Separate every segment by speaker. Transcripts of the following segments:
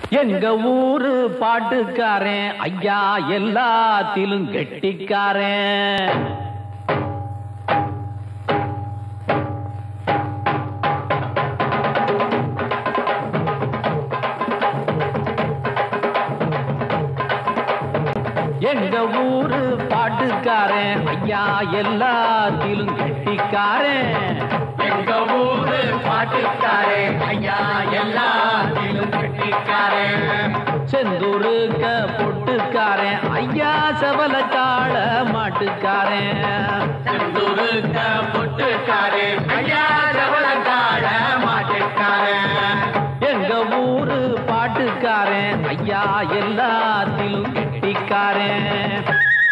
Speaker 1: எங்க ஊரு பாட்டுக்காரன் ஐயா எல்லாத்திலும் கெட்டிக்காரன் எங்க ஊரு பாட்டுக்காரன் ஐயா எல்லாத்திலும் கெட்டிக்காரன்
Speaker 2: எங்க ஊரு பாட்டுக்காரே ஐயா எல்லாத்திலும் கெட்டிக்காரே
Speaker 1: செந்தூருக்க பொட்டுக்காரன் ஐயா சபலக்கால மாட்டுக்காரன்
Speaker 2: செந்தூருக்க பொட்டுக்காரே ஐயா ஜவளக்கார மாட்டுக்காரே
Speaker 1: எங்க ஊரு பாட்டுக்காரன் ஐயா எல்லாத்திலும் கெட்டிக்காரன்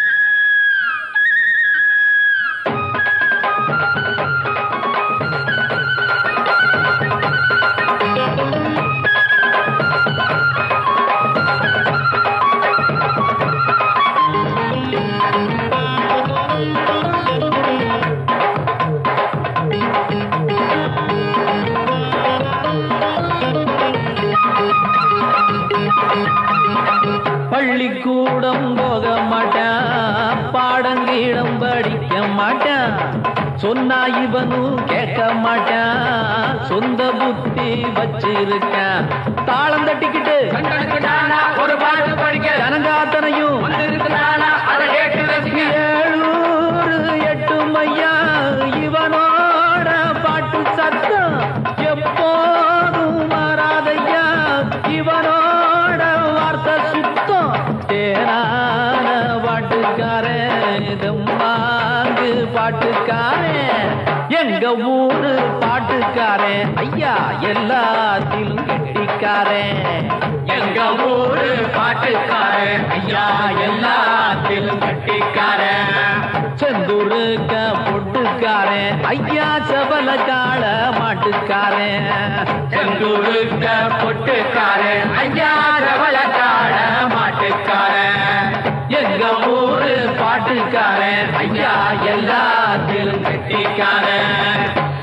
Speaker 1: பள்ளிக்கூடம் போக மாட்டான் பாடங்கீடம் படிக்க மாட்டான் சொன்னா இவனும் கேட்க மாட்டான் சொந்த புத்தி வச்சிருக்கான் தாளம் தட்டிக்கிட்டு
Speaker 2: கண்களுக்கு நானா ஒரு பாட்டு படிக்க
Speaker 1: ஜனங்காத்தனையும்
Speaker 2: வந்திருக்கு நானா அதை கேட்டு ரசிக்க
Speaker 1: ஏழூரு எட்டு மையா இவனோட பாட்டு சத்தம் எப்போதும் மாறாதையா இவனோட வார்த்தை சுத்தம் தேனான பாட்டுக்காரன் தெம்மாங்கு பாட்டுக்காரன் எங்க ஊரு பாட்டுக்காரன் ஐயா எல்லாத்திலும் கெட்டிக்காரன்
Speaker 2: எங்க ஊரு பாட்டுக்காரே ஐயா எல்லாத்திலும் கெட்டிக்காரே
Speaker 1: செந்தூருக்க பொட்டுக்காரன் ஐயா சபலக்கால மாட்டுக்காரன்
Speaker 2: செந்தூருக்க பொட்டுக்காரே ஐயா ஜவளக்கார மாட்டுக்காரே
Speaker 1: எங்க ஊரு பாட்டுக்காரன் ஐயா எல்லாத்திலும்
Speaker 2: கெட்டிக்காரன்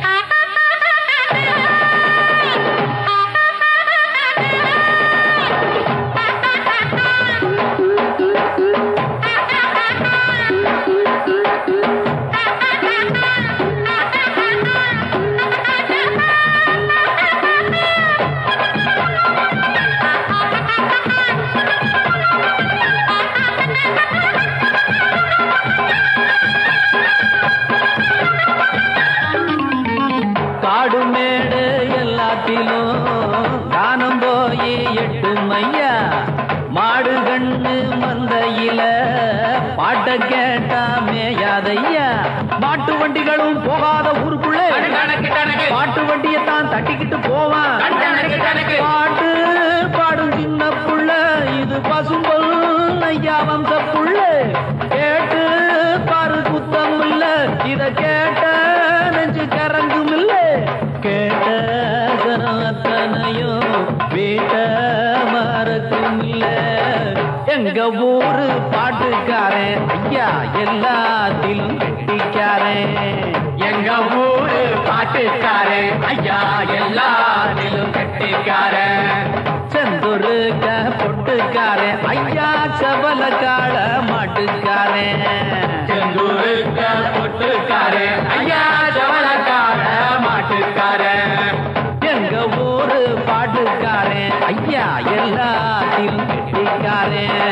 Speaker 1: காடு மேடு எல்லாத்திலும் காணம் போய் எட்டு மையா மாடு கண்ணு மந்தையில பாட்ட கேட்டா மேயாதையா மாட்டு வண்டிகளும் போகாத ஊருக்குள்ளே
Speaker 2: கணக்கு கணக்கு
Speaker 1: பாட்டு வண்டியை தான் தட்டிக்கிட்டு போவான்
Speaker 2: கணக்கு கணக்கு
Speaker 1: பாட்டு பாடும் சின்ன புள்ள இது பசும்பொல் ஐயா வந்த புள்ள கேட்டு பாரு குத்தம் இல்ல இத கேட்ட நெஞ்சு கரங்கும் இல்ல கேட்ட அத்தனையும் வீட்ட மறக்கும் இல்ல எங்க ஊரு பாட்டுக்காரன் ஐயா எல்லாத்திலும் கெட்டிக்காரன்
Speaker 2: எங்க ஊரு பாட்டுக்காரே ஐயா எல்லாத்திலும் கெட்டிக்காரே
Speaker 1: செந்தூருக்க பொட்டுக்காரன் ஐயா சபலக்கால மாட்டுக்காரன்
Speaker 2: செந்தூருக்க பொட்டுக்காரே ஐயா ஜவளக்கார மாட்டுக்காரே
Speaker 1: எங்க ஊரு பாட்டுக்காரன் ஐயா எல்லாத்திலும் கெட்டிக்காரன்